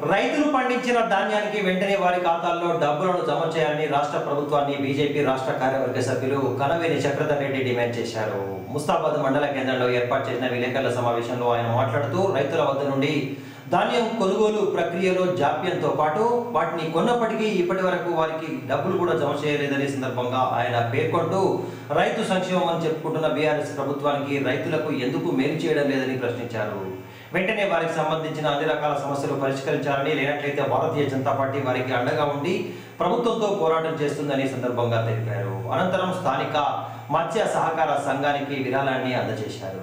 రైతులు పండించిన ధాన్యానికి వెంటనే వారి ఖాతాల్లో డబ్బులను జమ చేయాలని రాష్ట్ర ప్రభుత్వాన్ని బీజేపీ రాష్ట్ర కార్యవర్గ సభ్యులు కనవేని చక్రధర్ రెడ్డి డిమాండ్ చేశారు ముస్తాబాద్ మండల కేంద్రంలో ఏర్పాటు చేసిన విలేకరుల సమావేశంలో ఆయన మాట్లాడుతూ రైతుల వద్ద నుండి ధాన్యం కొనుగోలు ప్రక్రియలో జాప్యంతో పాటు వాటిని కొన్నప్పటికీ ఇప్పటి వరకు వారికి డబ్బులు కూడా జమ చేయలేదనే సందర్భంగా ఆయన పేర్కొంటూ రైతు సంక్షేమం అని చెప్పుకుంటున్న బీఆర్ఎస్ ప్రభుత్వానికి రైతులకు ఎందుకు మేలు చేయడం లేదని ప్రశ్నించారు వెంటనే వారికి సంబంధించిన అన్ని రకాల సమస్యలు పరిష్కరించాలని లేనట్లయితే భారతీయ జనతా పార్టీ వారికి అండగా ఉండి ప్రభుత్వంతో పోరాటం చేస్తుందని సందర్భంగా తెలిపారు అనంతరం స్థానిక మత్స్య సహకార సంఘానికి విరాళాన్ని అందజేశారు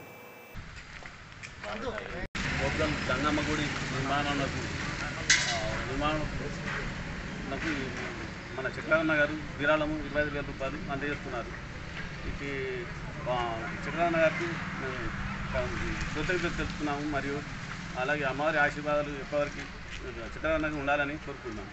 ప్రోగ్రాం గంగమ్మ గుడి నిర్మాణంకు నిర్మాణం నాకు మన చక్రవర్ణ గారు విరాళము ఇరవై ఐదు వేల రూపాయలు అందజేస్తున్నారు ఇది చక్రవర్ణ గారికి మేము కృతజ్ఞత తెలుపుతున్నాము మరియు అలాగే అమ్మవారి ఆశీర్వాదాలు ఎప్పటివరకు చక్రవర్ణగా ఉండాలని కోరుకుంటున్నాము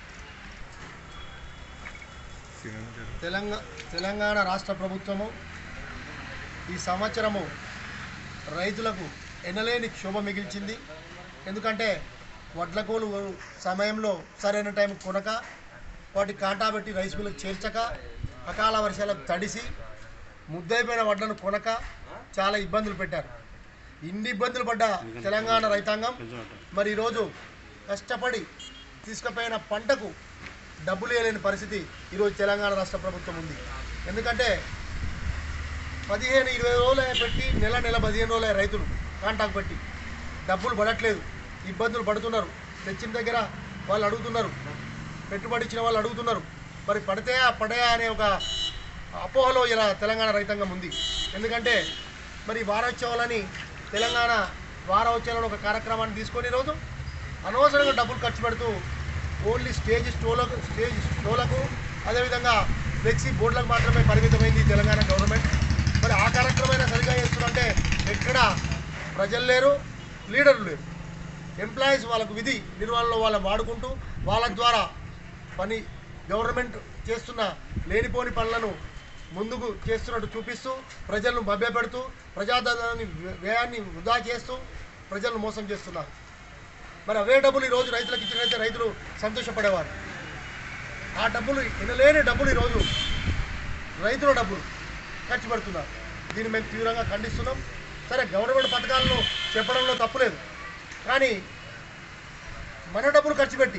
తెలంగాణ తెలంగాణ రాష్ట్ర ప్రభుత్వము ఈ సంవత్సరము రైతులకు ఎనలేని క్షోభ మిగిల్చింది ఎందుకంటే వడ్ల కోలు సమయంలో సరైన టైం కొనక వాటి కాంటా పెట్టి రైస్ మిల్లుకు చేర్చక అకాల వర్షాలకు తడిసి ముద్దైపోయిన వడ్లను కొనక చాలా ఇబ్బందులు పెట్టారు ఇన్ని ఇబ్బందులు పడ్డ తెలంగాణ రైతాంగం మరి ఈరోజు కష్టపడి తీసుకుపోయిన పంటకు డబ్బులు వేయలేని పరిస్థితి ఈరోజు తెలంగాణ రాష్ట్ర ప్రభుత్వం ఉంది ఎందుకంటే పదిహేను ఇరవై రోజులు పెట్టి నెల నెల పదిహేను రోజులే రైతులు కాంటాకు పెట్టి డబ్బులు పడట్లేదు ఇబ్బందులు పడుతున్నారు తెచ్చిన దగ్గర వాళ్ళు అడుగుతున్నారు పెట్టుబడి ఇచ్చిన వాళ్ళు అడుగుతున్నారు మరి పడితేయా పడయా అనే ఒక అపోహలో ఇలా తెలంగాణ రైతాంగం ఉంది ఎందుకంటే మరి వారోత్సవాలని తెలంగాణ వారోత్సవాలను ఒక కార్యక్రమాన్ని తీసుకొని ఈరోజు అనవసరంగా డబ్బులు ఖర్చు పెడుతూ ఓన్లీ స్టేజ్ స్టోలకు స్టేజ్ షోలకు అదేవిధంగా ఫ్లెక్సీ బోర్డులకు మాత్రమే పరిమితమైంది ఈ తెలంగాణ గవర్నమెంట్ మరి ఆ కార్యక్రమం సరిగా చేస్తుందంటే ఎక్కడ ప్రజలు లేరు లీడర్లు లేరు ఎంప్లాయీస్ వాళ్ళకు విధి నిర్వహణలో వాళ్ళని వాడుకుంటూ వాళ్ళ ద్వారా పని గవర్నమెంట్ చేస్తున్న లేనిపోని పనులను ముందుకు చేస్తున్నట్టు చూపిస్తూ ప్రజలను మభ్యపెడుతూ ప్రజాధనాన్ని వ్యయాన్ని వృధా చేస్తూ ప్రజలను మోసం చేస్తున్నారు మరి అవే డబ్బులు ఈరోజు రైతులకు ఇచ్చినట్లయితే రైతులు సంతోషపడేవారు ఆ డబ్బులు ఎనలేని డబ్బులు ఈరోజు రైతుల డబ్బులు ఖర్చు పెడుతున్నారు దీన్ని మేము తీవ్రంగా ఖండిస్తున్నాం సరే గవర్నమెంట్ పథకాలను చెప్పడంలో తప్పులేదు కానీ మన డబ్బులు ఖర్చు పెట్టి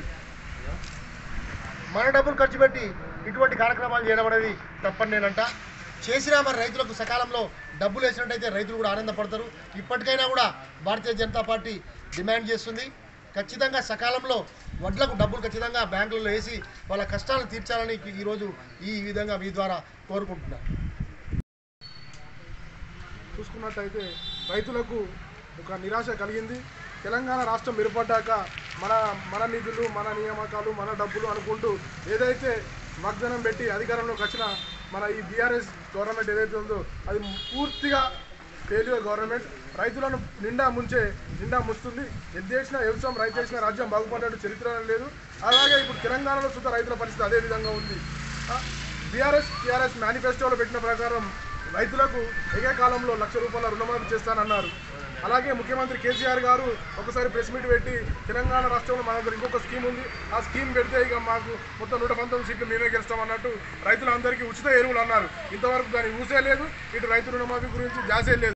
మన డబ్బులు ఖర్చు పెట్టి ఇటువంటి కార్యక్రమాలు చేయడం అనేది తప్పని నేనంట చేసినా మరి రైతులకు సకాలంలో డబ్బులు వేసినట్టయితే రైతులు కూడా ఆనందపడతారు ఇప్పటికైనా కూడా భారతీయ జనతా పార్టీ డిమాండ్ చేస్తుంది ఖచ్చితంగా సకాలంలో వడ్లకు డబ్బులు ఖచ్చితంగా బ్యాంకులలో వేసి వాళ్ళ కష్టాలను తీర్చాలని ఈరోజు ఈ విధంగా మీ ద్వారా కోరుకుంటున్నాను చూసుకున్నట్టయితే రైతులకు ఒక నిరాశ కలిగింది తెలంగాణ రాష్ట్రం ఏర్పడ్డాక మన మన నిధులు మన నియామకాలు మన డబ్బులు అనుకుంటూ ఏదైతే వాగ్దానం పెట్టి అధికారంలోకి వచ్చిన మన ఈ బీఆర్ఎస్ గవర్నమెంట్ ఏదైతే ఉందో అది పూర్తిగా ఫెయిల్యూర్ గవర్నమెంట్ రైతులను నిండా ముంచే నిండా ముంచుతుంది ఎది చేసిన వ్యవసాయం రైతు చేసిన రాజ్యం బాగుపడ్డట్టు చరిత్ర లేదు అలాగే ఇప్పుడు తెలంగాణలో సుత రైతుల పరిస్థితి అదే విధంగా ఉంది బీఆర్ఎస్ టీఆర్ఎస్ మేనిఫెస్టోలో పెట్టిన ప్రకారం రైతులకు ఏకకాలంలో లక్ష రూపాయల రుణమాఫీ చేస్తానన్నారు అలాగే ముఖ్యమంత్రి కేసీఆర్ గారు ఒకసారి ప్రెస్ మీట్ పెట్టి తెలంగాణ రాష్ట్రంలో మా దగ్గర ఇంకొక స్కీమ్ ఉంది ఆ స్కీమ్ పెడితే ఇక మాకు మొత్తం నూట పంతొమ్మిది సీట్లు మేమే గెలుస్తాం అన్నట్టు రైతులందరికీ ఉచిత ఎరువులు అన్నారు ఇంతవరకు దాన్ని ఊసే లేదు ఇటు రైతు రుణమాఫీ గురించి జాసే లేదు